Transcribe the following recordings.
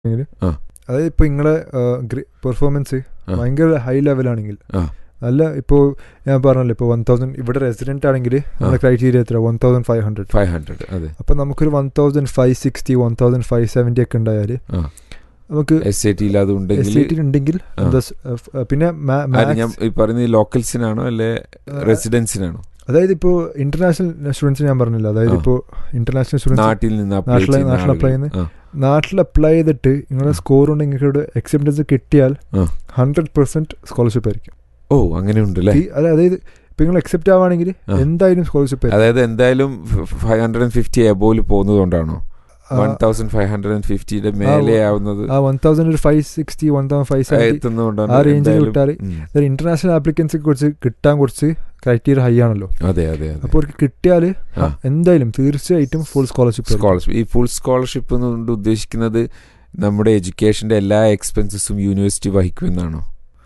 എങ്കില് ആ. അതായത് ഇപ്പൊ നിങ്ങളെ പെർഫോമൻസ് ആ. ഭയങ്കര ഹൈ ലെവലാണെങ്കിൽ ആ. നല്ല ഇപ്പോൾ ഞാൻ പറഞ്ഞല്ലോ ഇപ്പോൾ വൺ തൗസൻഡ് ഇവിടെ റെസിഡന്റ് ആണെങ്കിൽ നമ്മുടെ ക്രൈറ്റീരിയ എത്ര one thousand five hundred five hundred അതെ അപ്പം നമുക്കൊരു one thousand five sixty one thousand five seventy ഒക്കെ ഉണ്ടായാൽ ആ. നമുക്ക് എസ് ഐ ടിയിൽ അത് എസ് ഉണ്ടെങ്കിൽ ഐ ടി ഉണ്ടെങ്കിൽ ആ. എന്താ സ്- ഏഹ് ഫ്- പിന്നെ മാ- ആര് ഞാൻ maths- ഈ പറയുന്നത് ലോക്കൽസിനാണോ അല്ലെ ഏഹ് റെസിഡൻസിനാണോ അതായത് ഇപ്പോൾ ഇന്റർനാഷണൽ സ്റ്റുഡൻസ് ഞാൻ പറഞ്ഞില്ല അതായത് ആ. ഇപ്പോൾ ഇന്റർനാഷണൽ സ്റ്റുഡൻസ് നാട്ടിൽ നിന്ന് apply നാട്ടിലെ- ചെയ്യുന്ന നാട്ടിൽ apply ആളുകൾ. ആ. നാട്ടിൽ അപ്ലൈ ചെയ്തിട്ട് നിങ്ങളുടെ ആ. സ്കോർ കൊണ്ട് നിങ്ങൾക്ക് അക്സെപ്റ്റൻസ് കിട്ടിയാൽ ആ. ഹൺഡ്രഡ് പെർസെന്റ് സ്കോളർഷിപ്പ് ആയിരിക്കും ഓ അങ്ങനെ ഉണ്ടല്ലേ ഈ- അല്ല, അതായത് ഇപ്പൊ നിങ്ങൾ അക്സെപ്റ്റ് ആവുകയാണെങ്കിൽ ആ. എന്തായാലും സ്കോളർഷിപ്പ് അതായത് എന്തായാലും ഫൈവ് ഹൺഡ്രഡ് ആൻഡ് ഫിഫ്റ്റി എബോയിൽ പോകുന്നത് കൊണ്ടാണോ one thousand five hundred and ഫിഫ്റ്റിയുടെ മേലെ ആവുന്നത് ആ വൺ തൗസൻഡ് ഒരു five sixty one thousand five seventy എത്തുന്നതുകൊണ്ടാണ് ആ റേഞ്ചിൽ എന്തായാലും- വിട്ടാല് ഉം. ഇന്റർനാഷണൽ ആപ്ലിക്കൻസ് കുറച്ച് കിട്ടാൻ കുറച്ച് ക്രൈറ്റീരിയ ഹൈ ആണല്ലോ അതെ അതെ അതെ അപ്പോൾ അവർക്ക് കിട്ടിയാൽ ആ. എന്തായാലും തീർച്ചയായിട്ടും ഫുൾ സ്കോളർഷിപ്പ് സ്കോളർഷിപ്പ് ഈ ഫുൾ സ്കോളർഷിപ്പ് എന്നുകൊണ്ട് ഉദ്ദേശിക്കുന്നത് നമ്മുടെ എഡ്യൂക്കേഷന്റെ എല്ലാ എക്സ്പെൻസസും യൂണിവേഴ്സിറ്റി വഹിക്കുമെന്നാണോ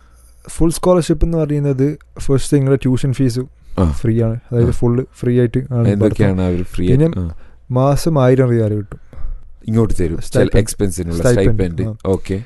ഫുൾ സ്കോളർഷിപ്പ് എന്ന് പറയുന്നത് ഫസ്റ്റ് നിങ്ങളുടെ ട്യൂഷൻ ഫീസ് ആ. ഫ്രീ ആണ് അതായത് ആ. ഫുള്ള് ഫ്രീ ആയിട്ട് ആണ് എന്തൊക്കെയാണ് അവർ ഫ്രീ പിന്നെ മാസം ആയിരം റിയാൽ കിട്ടും ഇങ്ങോട്ട് തരും Stipend. എക്സ്പെൻസിനുള്ള Stipend, സ്റ്റൈപ്പൻഡ് ആ. ഓക്കെ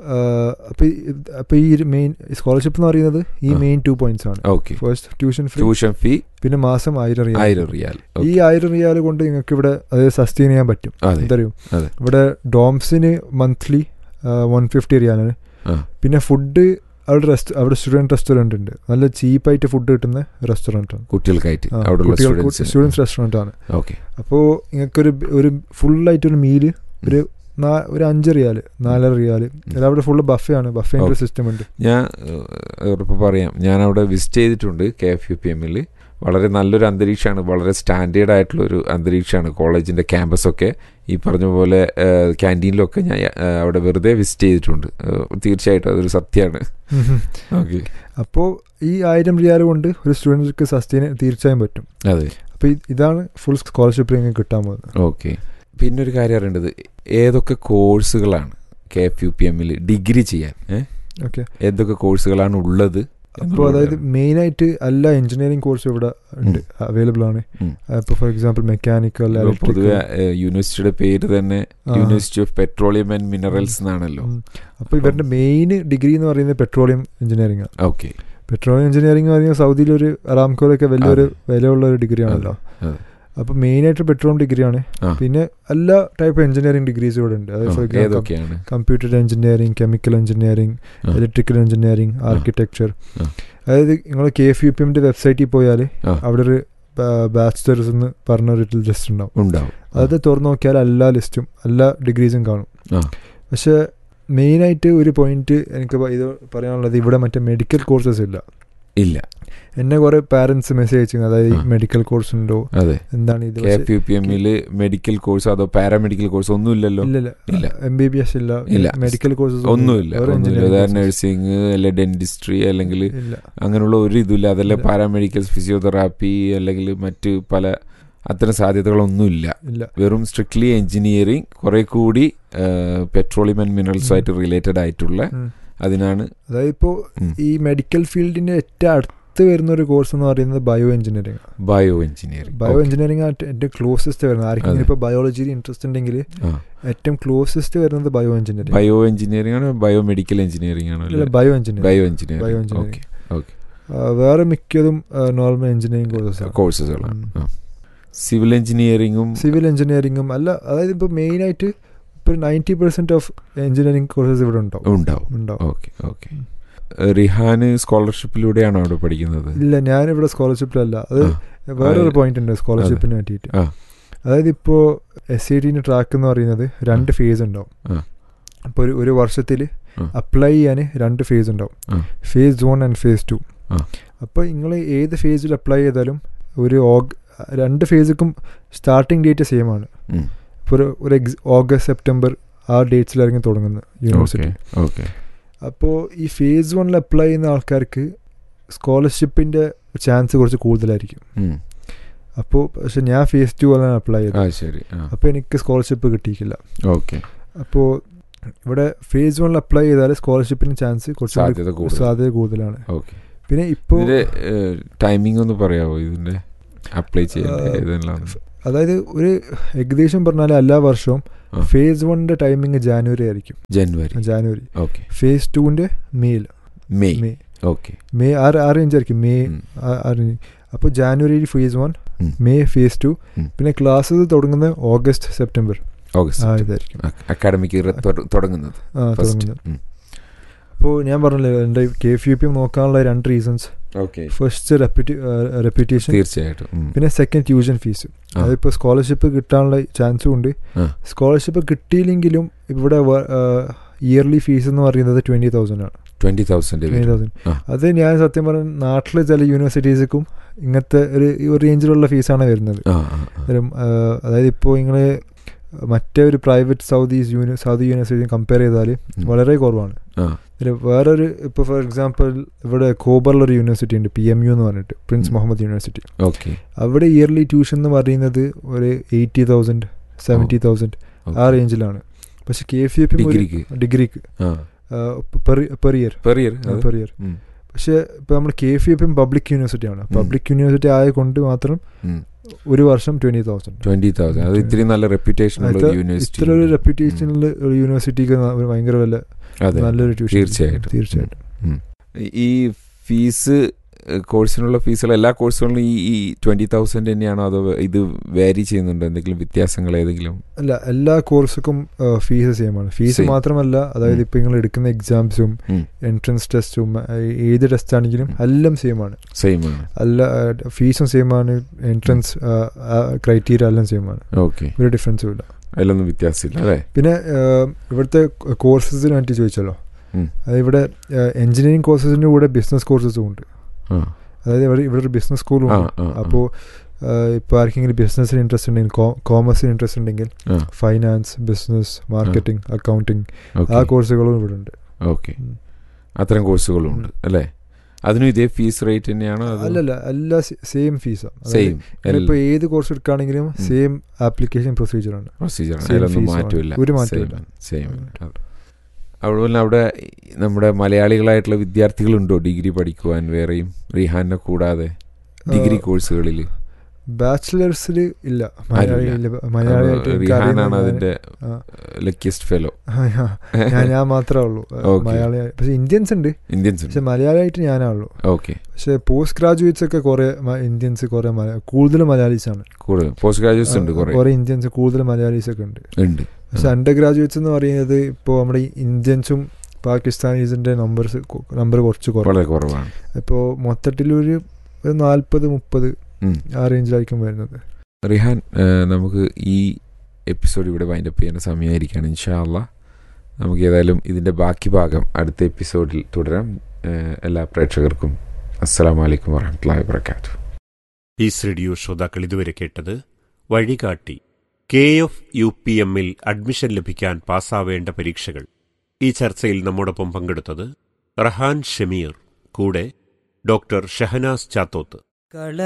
അപ്പൊ അപ്പൊ ഈ മെയിൻ സ്കോളർഷിപ്പ് എന്ന് പറയുന്നത് ഈ ആ. മെയിൻ ടു പോയിന്റ്സ് ആണ് okay first tuition free tuition fee പിന്നെ മാസം ആയിരം റിയാൽ ആയിരം റിയാൽ ഈ ആയിരം റിയാൽ കൊണ്ട് നിങ്ങൾക്ക് ഇവിടെ അതായത് സസ്റ്റെയിൻ ചെയ്യാൻ പറ്റും അതെ എന്താ അറിയോ അതെ. ഇവിടെ ഡോംസിന് മന്ത്ലി വൺ ഫിഫ്റ്റി റിയാലാണ് ആ. പിന്നെ ഫുഡ് അവിടെ റെസ്റ്റ് അവിടെ സ്റ്റുഡൻറ് റെസ്റ്റോറൻറ്റ് ഉണ്ട് നല്ല ചീപ്പായിട്ട് ഫുഡ് കിട്ടുന്ന റെസ്റ്റോറൻറ്റ് ആണ് കുട്ടികൾക്കായിട്ട് ആ, അവിടെയുള്ള കുട്ടികൾക്ക് സ്റ്റുഡൻസ് സ്റ്റുഡൻസ് റെസ്റ്റോറൻറ്റ് ആണ് ഓക്കെ അപ്പോൾ നിങ്ങൾക്കൊരു ഒരു ഫുള്ളായിട്ടൊരു മീല് ഒരു നാ- ഒരു അഞ്ച് റിയാല് നാലര റിയാല് അത് അവിടെ ഫുള്ള് ബഫേ ആണ് ബഫേൻ്റെ ഒരു Okay. സിസ്റ്റം ഉണ്ട് ഞാൻ ഉറപ്പ് പറയാം ഞാൻ അവിടെ വിസിറ്റ് ചെയ്തിട്ടുണ്ട് കെ എഫ് യു പി എമ്മിൽ വളരെ നല്ലൊരു അന്തരീക്ഷമാണ് വളരെ സ്റ്റാൻഡേർഡ് ആയിട്ടുള്ള ഒരു അന്തരീക്ഷമാണ് കോളേജിൻ്റെ ക്യാമ്പസൊക്കെ ഈ പറഞ്ഞ പോലെ ക്യാൻറ്റീനിലൊക്കെ ഞാൻ ആ, അവിടെ വെറുതെ വിസിറ്റ് ചെയ്തിട്ടുണ്ട് ആ, തീർച്ചയായിട്ടും അതൊരു സത്യമാണ് ഓക്കെ അപ്പോൾ ഈ ആയിരം റിയാൽ കൊണ്ട് ഒരു സ്റ്റുഡൻസിക്ക് സസ്റ്റെയിൻ തീർച്ചയായും പറ്റും അതെ അപ്പോൾ ഇതാണ് ഫുൾ സ്കോളർഷിപ്പ് നിങ്ങൾക്ക് കിട്ടാൻ പോകുന്നത് ഓക്കെ പിന്നെ ഒരു കാര്യം അറിയേണ്ടത് ഏതൊക്കെ കോഴ്സുകളാണ് കെ എഫ് യു പി എമ്മിൽ ഡിഗ്രി ചെയ്യാൻ ഏ? ഓക്കെ ഏതൊക്കെ കോഴ്സുകളാണ് ഉള്ളത് അപ്പോൾ അതായത് മെയിനായിട്ട് എല്ലാ എഞ്ചിനീയറിംഗ് കോഴ്സും ഇവിടെ ഉണ്ട് അവൈലബിൾ ആണ് ഉം. അപ്പോൾ ഫോർ എക്സാമ്പിൾ മെക്കാനിക്കൽ ഇപ്പൊ പൊതുവെ ഏഹ്, യൂണിവേഴ്സിറ്റിയുടെ പേര് തന്നെ university of petroleum and minerals എന്നാണല്ലോ അപ്പോൾ ഇവരുടെ മെയിൻ ഡിഗ്രി എന്ന് പറയുന്നത് പെട്രോളിയം എഞ്ചിനീയറിംഗ് ആണ് ഓക്കെ പെട്രോളിയം എഞ്ചിനീയറിംഗ് പറയുന്നത് സൗദിയിൽ ഒരു അറാംകോലൊക്കെ വലിയൊരു വിലയുള്ള ഒരു ഡിഗ്രി ആണല്ലോ അതെ. അപ്പോൾ മെയിനായിട്ട് പെട്രോളിയം ഡിഗ്രിയാണ് ആ. പിന്നെ എല്ലാ ടൈപ്പ് എഞ്ചിനീയറിംഗ് ഡിഗ്രീസ് ഇവിടെ ഉണ്ട് അതായത് ആ, ഫോർ എക്സാമ്പിൾ ഏതൊക്കെയാണ് കമ്പ്യൂട്ടർ എഞ്ചിനീയറിംഗ് കെമിക്കൽ എഞ്ചിനീയറിംഗ് ആ. ഇലക്ട്രിക്കൽ എഞ്ചിനീയറിംഗ് ആർക്കിടെക്ചർ ആ. അതായത് നിങ്ങൾ കെ എഫ് യു പി എമ്മിൻ്റെ വെബ്സൈറ്റിൽ പോയാൽ ആ. അവിടെ ഒരു ബാച്ചിലേഴ്സ് എന്ന് പറഞ്ഞ ഒരു ലിസ്റ്റ് ഉണ്ടാവും ഉണ്ടാവും അത് തുറന്നു നോക്കിയാൽ എല്ലാ ലിസ്റ്റും എല്ലാ ഡിഗ്രീസും കാണും ആ. പക്ഷെ മെയിനായിട്ട് ഒരു പോയിന്റ് എനിക്ക് പ- ഇത് പറയാനുള്ളത് ഇവിടെ മറ്റേ മെഡിക്കൽ കോഴ്സസ് ഇല്ല ഇല്ല എന്നെ കുറെ പാരന്റ്സ് മെസ്സേജ് അയച്ചു അതായത് ആ. മെഡിക്കൽ കോഴ്സ് ഉണ്ടോ അതെ എന്താണ് ഇത് കെ എഫ് യു പി എമ്മില് മെഡിക്കൽ കോഴ്സ് അതോ പാരാമെഡിക്കൽ കോഴ്സ് ഒന്നും ഇല്ലല്ലോ ഇല്ല ഇല്ല. എം ബി ബി എസ് ഇല്ല ഇല്ല. മെഡിക്കൽ കോഴ്സസ് ഒന്നുമില്ല ഒന്നുമില്ല അതായത് നഴ്സിംഗ് അല്ലെ ഡെന്റിസ്ട്രി അല്ലെങ്കിൽ ഇല്ല അങ്ങനെയുള്ള ഒരു ഇതുമില്ല അതല്ല ഇല്ല. പാരാമെഡിക്കൽ ഫിസിയോതെറാപ്പി അല്ലെങ്കിൽ മറ്റ് പല അത്തരം സാധ്യതകളൊന്നുമില്ല ഇല്ല വെറും സ്ട്രിക്ട്ലി എഞ്ചിനീയറിംഗ് കുറെ കൂടി പെട്രോളിയം ആൻഡ് മിനറൽസുമായിട്ട് റിലേറ്റഡ് ആയിട്ടുള്ള ഉം. അതിനാണ് അതായത് ഇപ്പോൾ ഉം. ഈ മെഡിക്കൽ ഫീൽഡിന്റെ ഏറ്റവും അടുത്ത് വരുന്ന ഒരു കോഴ്സ് എന്ന് പറയുന്നത് bio engineering bio engineering bio engineering ആണ് ഏറ്റവും ക്ലോസസ്റ്റ് വരുന്നത് ആർക്കെങ്കിലും അതെ. ഇപ്പോൾ ബയോളജിയിൽ ഇൻട്രസ്റ്റ് ഉണ്ടെങ്കിൽ ഏറ്റവും ക്ലോസസ്റ്റ് വരുന്നത് ബയോ എഞ്ചിനീയറിംഗ് ബയോ എഞ്ചിനീയറിംഗ് ആണോ ബയോ മെഡിക്കൽ എഞ്ചിനീയറിംഗ് ആണോ ഇല്ല bio engineering bio Bio engineering engineering. Okay വേറെ മിക്കതും നോർമൽ എഞ്ചിനീയറിംഗ് കോഴ്സസ് കോഴ്സസുകളാണ് ഉം. സിവിൽ എഞ്ചിനീയറിംഗും സിവിൽ എഞ്ചിനീയറിംഗും അല്ല അതായത് ഇപ്പോൾ മെയിനായിട്ട് ഇപ്പോൾ ninety percent of engineering courses ഇവിടെ ഉണ്ടാവും ഉണ്ടാവും ഉണ്ടാവും ഓക്കെ ഓക്കെ റിഹാന് സ്കോളർഷിപ്പിലൂടെയാണോ അവിടെ പഠിക്കുന്നത് ഇല്ല ഞാനിവിടെ സ്കോളർഷിപ്പിലല്ല അത് ആ. വേറൊരു ആ, പോയിന്റ് ഉണ്ട് സ്കോളർഷിപ്പിന് വേണ്ടിയിട്ട് ആ. അതായത് ഇപ്പോൾ എസ് ഐ ടിന്റെ ട്രാക്ക് എന്ന് പറയുന്നത് രണ്ട് ഫേസ് ഉണ്ടാവും ആ. അപ്പോൾ ഒരു ഒരു വർഷത്തിൽ ആ. അപ്ലൈ ചെയ്യാൻ രണ്ട് ഫേസ് ഉണ്ടാവും ആ. Phase one and phase two ആ. അപ്പോൾ നിങ്ങൾ ഏത് ഫേസിൽ അപ്ലൈ ചെയ്താലും ഒരു ഓഗ് രണ്ട് ഫേസിക്കും സ്റ്റാർട്ടിംഗ് ഡേറ്റ് സെയിം ആണ് ഉം. ഇപ്പോൾ ഒരു ഒരു എക്സ് ഓഗസ്റ്റ് സെപ്റ്റംബർ ആ ഡേറ്റ്സിലായിരിക്കും തുടങ്ങുന്നത് യൂണിവേഴ്സിറ്റി ഓക്കെ ഓക്കെ അപ്പോൾ ഈ ഫേസ് വണ്ണിൽ അപ്ലൈ ചെയ്യുന്ന ആൾക്കാർക്ക് സ്കോളർഷിപ്പിൻ്റെ ചാൻസ് കുറച്ച് കൂടുതലായിരിക്കും ഉം. അപ്പോൾ പക്ഷെ ഞാൻ ഫേസ് ടു ആണ് അപ്ലൈ ആ ചെയ്തത് ശരി ആ അപ്പോൾ എനിക്ക് സ്കോളർഷിപ്പ് കിട്ടിയിട്ടില്ല ഓക്കെ അപ്പോൾ ഇവിടെ ഫേസ് വണ്ണിൽ അപ്ലൈ ചെയ്താൽ സ്കോളർഷിപ്പിന് ചാൻസ് കുറച്ച് സാധ്യത കൂടുതൽ സാധ്യത കൂടുതലാണ് ഓക്കെ പിന്നെ ഇപ്പോൾ ഇതിന്റെ ടൈമിംഗ് ഒന്ന് പറയാവോ ഇതിന്റെ അപ്ലൈ ചെയ്യേണ്ട ആ, ഏതെല്ലാം അതായത് ഒരു ഏകദേശം പറഞ്ഞാൽ എല്ലാ വർഷവും ആ. ഫേസ് വണ്ണിന്റെ ടൈമിങ് ജാനുവരി ആയിരിക്കും ജനുവരി ജാനുവരി ഓക്കെ ഫേസ് ടുവിന്റെ മെയിൽ മെയ് മെയ് ഓക്കെ മെയ് ആറ് ആറ് ഇഞ്ച് ആയിരിക്കും മെയ് ഉം. ആ- ആറ് ഇഞ്ച് അപ്പോൾ ജാനുവരി ഫേസ് വൺ ഉം. മെയ് ഫേസ് ടു ഉം. പിന്നെ ക്ലാസ്സസ് തുടങ്ങുന്നത് ഓഗസ്റ്റ് സെപ്റ്റംബർ ആ ഓഗസ്റ്റ് ഇതായിരിക്കും അക്കാഡമിക് ഇയർ തുടങ്ങുന്നത് ആ ഫസ്റ്റ് തുടങ്ങുന്നത് അപ്പോൾ ഞാൻ പറഞ്ഞില്ലേ എൻ്റെ കെ എഫ് യു പി നോക്കാനുള്ള രണ്ട് റീസൺസ് ഓക്കെ ഫസ്റ്റ് റെപ്യൂട്ടേഷൻ തീർച്ചയായിട്ടും ഉം. പിന്നെ സെക്കൻഡ് ട്യൂഷൻ ഫീസ് ആ. അതിപ്പോൾ സ്കോളർഷിപ്പ് കിട്ടാനുള്ള ചാൻസും ഉണ്ട് ആ. സ്കോളർഷിപ്പ് കിട്ടിയില്ലെങ്കിലും ഇവിടെ ഇയർലി ഫീസ് എന്ന് പറയുന്നത് ട്വൻറ്റി തൗസൻഡ് ആണ് ട്വന്റി തൗസൻഡ് ട്വൻറ്റി തൗസൻഡ് ആ. അത് ഞാൻ സത്യം പറഞ്ഞ നാട്ടിലെ ചില യൂണിവേഴ്സിറ്റീസിക്കും ഇങ്ങനത്തെ ഒരു ഒരു റേഞ്ചിലുള്ള ഫീസാണ് വരുന്നത് ആ ആ, ആ. ഒരു, ആ, അതായത് ഇപ്പോൾ നിങ്ങൾ മറ്റേ ഒരു private Saudi uni Saudi university compare ചെയ്താൽ ഉം. വളരെ കുറവാണ് ആ. ഒരു വേറൊരു ഇപ്പോൾ ഫോർ എക്സാമ്പിൾ ഇവിടെ കോബറിലൊരു യൂണിവേഴ്സിറ്റി ഉണ്ട് പി എം യു എന്ന് പറഞ്ഞിട്ട് പ്രിൻസ് ഉം. മുഹമ്മദ് യൂണിവേഴ്സിറ്റി ഓക്കെ അവിടെ ഇയർലി ട്യൂഷൻ എന്ന് പറയുന്നത് ഒരു എയ്റ്റി തൗസൻഡ് സെവൻറ്റി തൗസൻഡ് ആ ഓക്കെ. റേഞ്ചിലാണ് പക്ഷെ കെ എഫ് യു പി ഡിഗ്രിക്ക് ഡിഗ്രിക്ക് ആ per year per year per year പക്ഷേ ഇപ്പോൾ നമ്മൾ K F U P public യൂണിവേഴ്സിറ്റിയാണ് പബ്ലിക് യൂണിവേഴ്സിറ്റി ആയതുകൊണ്ട് മാത്രം ഒരു വർഷം ട്വൻറ്റി തൗസൻഡ് ട്വന്റി തൗസൻഡ് അത് ഇത്തിരി നല്ല റെപ്യൂട്ടേഷൻ ഉള്ള ഒരു യൂണിവേഴ്സിറ്റി ഇത്ര ഒരു റെപ്യൂട്ടേഷനിൽ ഒരു യൂണിവേഴ്സിറ്റിക്ക് ഒരു ഭയങ്കര വല്ല അതെ നല്ലൊരു ട്യൂഷൻ തീർച്ചയായിട്ടും. തീർച്ചയായിട്ടും ഉം. ഈ ഫീസ് കോഴ്സിനുള്ള ഫീസുകൾ എല്ലാ കോഴ്സുകളിലും ഈ ഈ ട്വന്റി തൗസൻഡ് തന്നെയാണോ അതോ ഇത് വാരി ചെയ്യുന്നുണ്ടോ എന്തെങ്കിലും വ്യത്യാസങ്ങൾ ഏതെങ്കിലും അല്ല എല്ലാ കോഴ്സുക്കും ഫീസ് സെയിം ആണ് ഫീസ് Same. മാത്രമല്ല അതായത് ഉം. ഇപ്പോൾ നിങ്ങൾ എടുക്കുന്ന എക്സാംസും ഉം. എൻട്രൻസ് ടെസ്റ്റും ഏത് ടെസ്റ്റ് ആണെങ്കിലും ഉം. എല്ലാം സെയിം ആണ് സെയിം ആണ് അല്ല ഫീസും സെയിം ആണ് എൻട്രൻസ് ക്രൈറ്റീരിയ എല്ലാം സെയിം ആണ് ഓക്കെ ഒരു ഡിഫറൻസും ഇല്ല അതിലൊന്നും വ്യത്യാസമില്ല അല്ലേ പിന്നെ ആ, ഇവിടുത്തെ കോഴ്സസിന് വേണ്ടി ചോദിച്ചല്ലോ ഉം. അത് ഇവിടെ എഞ്ചിനീയറിംഗ് കോഴ്സസിൻ്റെ കൂടെ ബിസിനസ് കോഴ്സസും ഉണ്ട് ആ അതായത് ഇവിടെ ഇവിടെ ഒരു ബിസിനസ് സ്കൂളും ആ ഉണ്ട് ആ, ആ. അപ്പോൾ ഇപ്പോൾ ആർക്കെങ്കിലും ബിസിനസ്സിന് ഇൻട്രസ്റ്റ് ഉണ്ടെങ്കിൽ കോമേഴ്സിന് ഇൻട്രസ്റ്റ് ഉണ്ടെങ്കിൽ ആ ഫൈനാൻസ് ബിസിനസ് മാർക്കറ്റിംഗ് അക്കൗണ്ടിങ് ആ ഓക്കെ കോഴ്സുകളും ഇവിടെ ഉണ്ട് ഓക്കെ ഉം. അത്തരം കോഴ്സുകളും ഉണ്ട് അല്ലേ അതിനും ഇതേ ഫീസ് റേറ്റ് തന്നെയാണോ അത് അല്ലല്ല എല്ലാ സെയിം ഫീസാണ് സെയിം ഇപ്പോൾ ഏത് കോഴ്സ് എടുക്കുകയാണെങ്കിലും ഉം. സെയിം ആപ്ലിക്കേഷൻ പ്രൊസീജിയർ ആണ് പ്രൊസീജിയർ Same അതിലൊന്നും fees ആണ്. മാറ്റമില്ല ഒരു മാറ്റവുമില്ല. സെയിം അതുപോലെ അവിടെ നമ്മുടെ മലയാളികളായിട്ടുള്ള വിദ്യാർത്ഥികളുണ്ടോ ഡിഗ്രി പഠിക്കുവാൻ വേറെയും റിഹാനെ കൂടാതെ ഡിഗ്രി കോഴ്സുകളിൽ ബാച്ചിലേഴ്സിൽ ഇല്ല ആരുമില്ല. മലയാളി ഇല്ല. മലയാളിയായിട്ട് എനിക്ക് റിഹാനാണ് അറിയുന്ന അതിന്റെ ആ. ലക്കിയസ്റ്റ് ഫെലോ ഞാൻ ഞാൻ മാത്രമേ ഉള്ളൂ Okay. മലയാളി പക്ഷെ ഇന്ത്യൻസ് ഉണ്ട് ഇന്ത്യൻസ് പക്ഷെ മലയാളിയായിട്ട് ഞാനേ ഉള്ളൂ ഓക്കെ പക്ഷെ പോസ്റ്റ് ഗ്രാജുവേറ്റ്സ് ഒക്കെ കുറെ ഇന്ത്യൻസ് കുറെ കൂടുതൽ മലയാളീസ് ആണ് കൂടുതൽ പോസ്റ്റ് ഗ്രാജുവേറ്റ്സ് ഉണ്ട് കുറെ കുറെ ഇന്ത്യൻസ് കൂടുതൽ മലയാളീസ് ഒക്കെ ഉണ്ട് ഉണ്ട് പക്ഷെ അണ്ടർ ഗ്രാജുവേറ്റ്സ് എന്ന് പറയുന്നത് ഇപ്പോൾ നമ്മുടെ ഈ ഇന്ത്യൻസും പാകിസ്ഥാനീസിന്റെ നമ്പേഴ്സ് നമ്പർ കുറച്ച് കുറവ് വളരെ കുറവാണ് ഇപ്പോൾ മൊത്തത്തിലൊരു ഒരു നാൽപ്പത് മുപ്പത് ഉം. ആ റേഞ്ചിലായിരിക്കും വരുന്നത് റിഹാൻ ആ, നമുക്ക് ഈ എപ്പിസോഡ് ഇവിടെ വൈൻഡപ്പ് ചെയ്യേണ്ട സമയമായിരിക്കുകയാണ് ഇൻഷാല്ല നമുക്ക് ഏതായാലും ഇതിൻ്റെ ബാക്കി ഭാഗം അടുത്ത എപ്പിസോഡിൽ തുടരാം ആ, എല്ലാ പ്രേക്ഷകർക്കും അസ്സാം വലൈക്കും വാഹമത്തല്ലാ വാബർക്കാത്തു പീസ് റേഡിയോ ശ്രോതാക്കൾ ഇതുവരെ കേട്ടത് വഴികാട്ടി കെ എഫ് യു പി എമ്മിൽ അഡ്മിഷൻ ലഭിക്കാൻ പാസ്സാവേണ്ട പരീക്ഷകൾ ഈ ചർച്ചയിൽ നമ്മോടൊപ്പം പങ്കെടുത്തത് റഹാൻ ഷമീർ കൂടെ ഡോക്ടർ ഷഹനാസ് ചാത്തോത്ത് കള